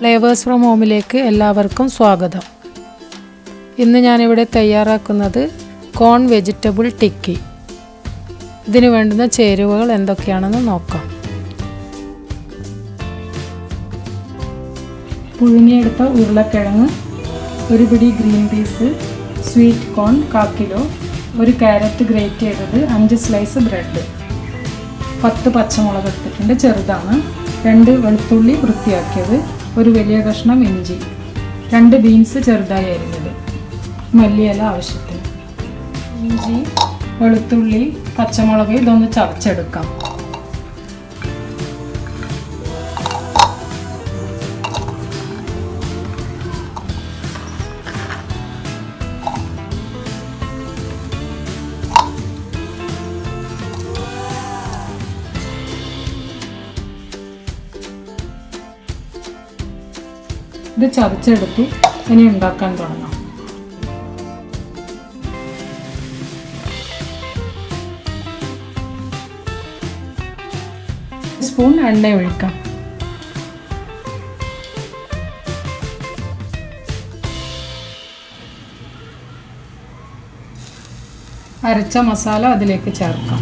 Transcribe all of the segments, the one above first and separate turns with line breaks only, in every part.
flavours from ഹോമിലേക്ക് എല്ലാവർക്കും സ്വാഗതം ഇന്ന് ഞാനിവിടെ തയ്യാറാക്കുന്നത് കോൺ വെജിറ്റബിൾ ടിക്കി ഇതിന് വേണ്ടുന്ന ചേരുവകൾ എന്തൊക്കെയാണെന്ന് നോക്കാം പുഴുങ്ങിയെടുത്ത ഉരുളക്കിഴങ്ങ് ഒരു പിടി ഗ്രീൻ പീസ് സ്വീറ്റ് കോൺ കാ കിലോ ഒരു ക്യാരറ്റ് ഗ്രേറ്റ് ചെയ്തത് അഞ്ച് സ്ലൈസ് ബ്രെഡ് പത്ത് പച്ചമുളക് എടുത്തിട്ടുണ്ട് ചെറുതാണ് രണ്ട് വെളുത്തുള്ളി വൃത്തിയാക്കിയത് ഒരു വലിയ കഷ്ണം ഇഞ്ചി രണ്ട് ബീൻസ് ചെറുതായി അരിഞ്ഞത് മല്ലിയില ആവശ്യത്തിന് ഇഞ്ചി വെളുത്തുള്ളി പച്ചമുളക് ഇതൊന്ന് ചതച്ചെടുക്കാം ഇത് ചതച്ചെടുത്തു ഇനി ഉണ്ടാക്കാൻ തുടങ്ങാം സ്പൂൺ എണ്ണ ഒഴിക്കാം അരച്ച മസാല അതിലേക്ക് ചേർക്കാം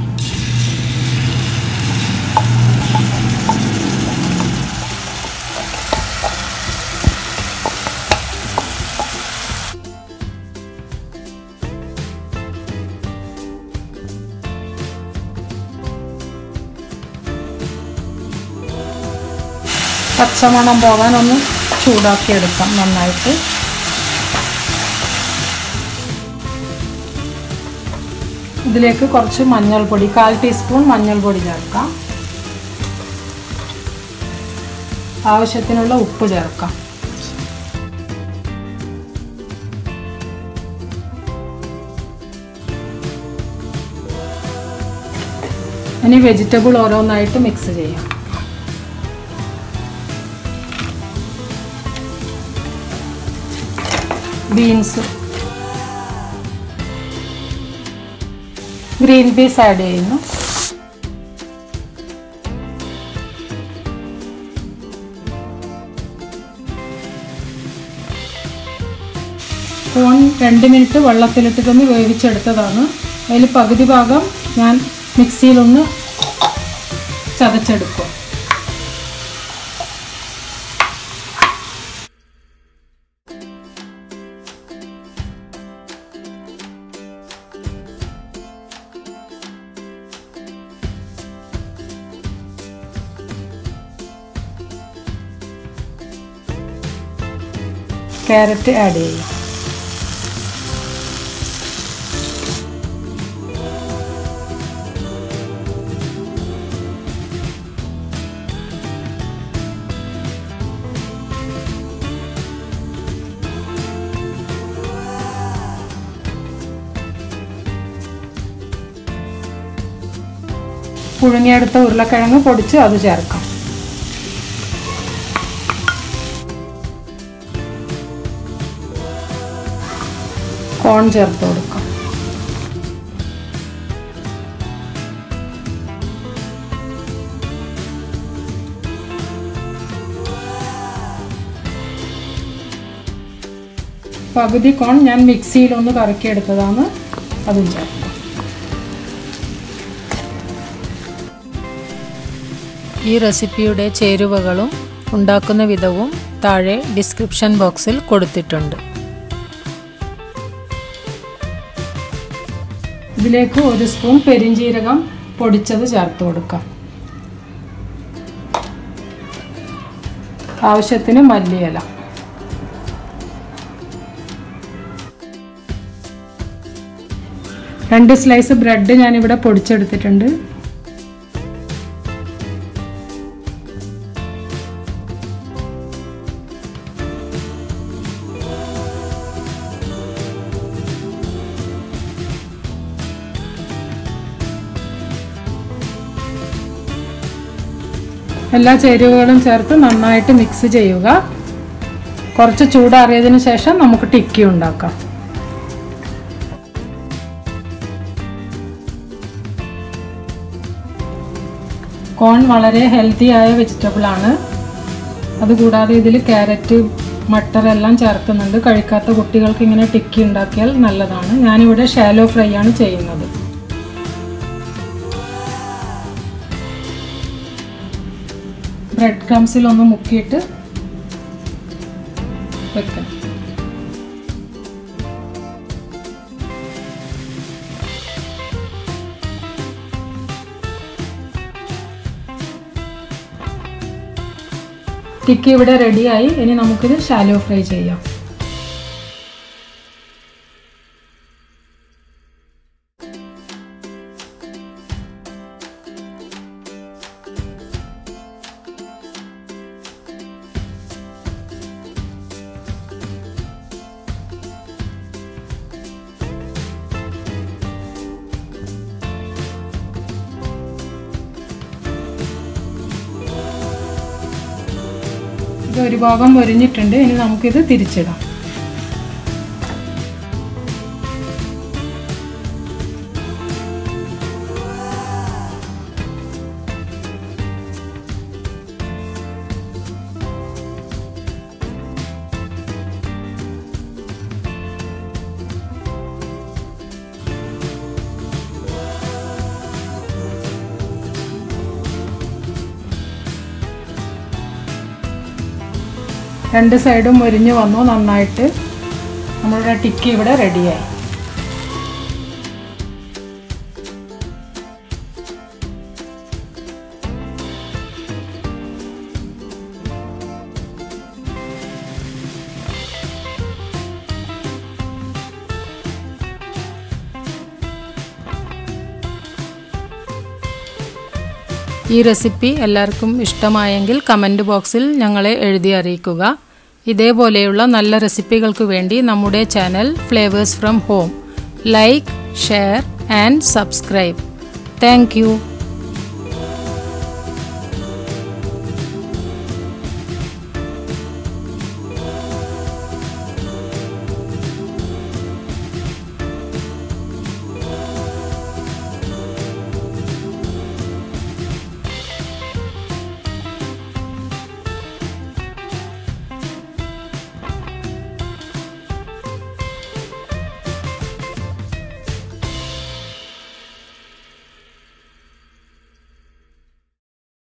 പച്ചമണം പോകാൻ ഒന്ന് ചൂടാക്കി എടുക്കാം നന്നായിട്ട് ഇതിലേക്ക് കുറച്ച് മഞ്ഞൾപ്പൊടി കാൽ ടീസ്പൂൺ മഞ്ഞൾപ്പൊടി ചേർക്കാം ആവശ്യത്തിനുള്ള ഉപ്പ് ചേർക്കാം ഇനി വെജിറ്റബിൾ ഓരോന്നായിട്ട് മിക്സ് ചെയ്യാം ബീൻസ് ഗ്രീൻ പീസ് ആഡ് ചെയ്യുന്നു കോൺ രണ്ട് മിനിറ്റ് വെള്ളത്തിലിട്ടിട്ടൊന്ന് വേവിച്ചെടുത്തതാണ് അതിൽ പകുതി ഭാഗം ഞാൻ മിക്സിയിലൊന്ന് ചതച്ചെടുക്കും ക്യാരറ്റ് ആഡ് ചെയ്യാം പുഴുങ്ങിയെടുത്ത ഉരുളക്കിഴങ്ങ് പൊടിച്ച് അത് ചേർക്കാം കോൺ ചേർത്ത് കൊടുക്കാം പകുതി കോൺ ഞാൻ മിക്സിയിൽ ഒന്ന് കറക്കിയെടുത്തതാണ് അതും ചേർക്കാം ഈ റെസിപ്പിയുടെ ചേരുവകളും ഉണ്ടാക്കുന്ന വിധവും താഴെ ഡിസ്ക്രിപ്ഷൻ ബോക്സിൽ കൊടുത്തിട്ടുണ്ട് ഇതിലേക്ക് ഒരു സ്പൂൺ പെരിഞ്ജീരകം പൊടിച്ചത് ചേർത്ത് കൊടുക്കാം ആവശ്യത്തിന് മല്ലിയില രണ്ട് സ്ലൈസ് ബ്രെഡ് ഞാനിവിടെ പൊടിച്ചെടുത്തിട്ടുണ്ട് എല്ലാ ചേരുവകളും ചേർത്ത് നന്നായിട്ട് മിക്സ് ചെയ്യുക കുറച്ച് ചൂടാറിയതിന് ശേഷം നമുക്ക് ടിക്കി ഉണ്ടാക്കാം കോൺ വളരെ ഹെൽത്തി ആയ വെജിറ്റബിൾ ആണ് അതുകൂടാതെ ഇതിൽ ക്യാരറ്റ് മട്ടർ എല്ലാം ചേർക്കുന്നുണ്ട് കഴിക്കാത്ത കുട്ടികൾക്ക് ഇങ്ങനെ ടിക്കി ഉണ്ടാക്കിയാൽ നല്ലതാണ് ഞാനിവിടെ ഷാലോ ഫ്രൈ ആണ് ചെയ്യുന്നത് ബ്രെഡ് ക്രംസിൽ ഒന്ന് മുക്കിയിട്ട് വെക്കണം ടിക്കി ഇവിടെ റെഡിയായി ഇനി നമുക്കിത് ഷാലോ ഫ്രൈ ചെയ്യാം ഇത് ഒരു ഭാഗം പൊരിഞ്ഞിട്ടുണ്ട് ഇനി നമുക്കിത് തിരിച്ചിടാം രണ്ട് സൈഡും മുരിഞ്ഞ് വന്നു നന്നായിട്ട് നമ്മളുടെ ടിക്കി ഇവിടെ റെഡിയായി
ഈ റെസിപ്പി എല്ലാവർക്കും ഇഷ്ടമായെങ്കിൽ കമൻറ്റ് ബോക്സിൽ ഞങ്ങളെ എഴുതി അറിയിക്കുക ഇതേപോലെയുള്ള നല്ല റെസിപ്പികൾക്ക് വേണ്ടി നമ്മുടെ channel Flavours from Home like share and subscribe thank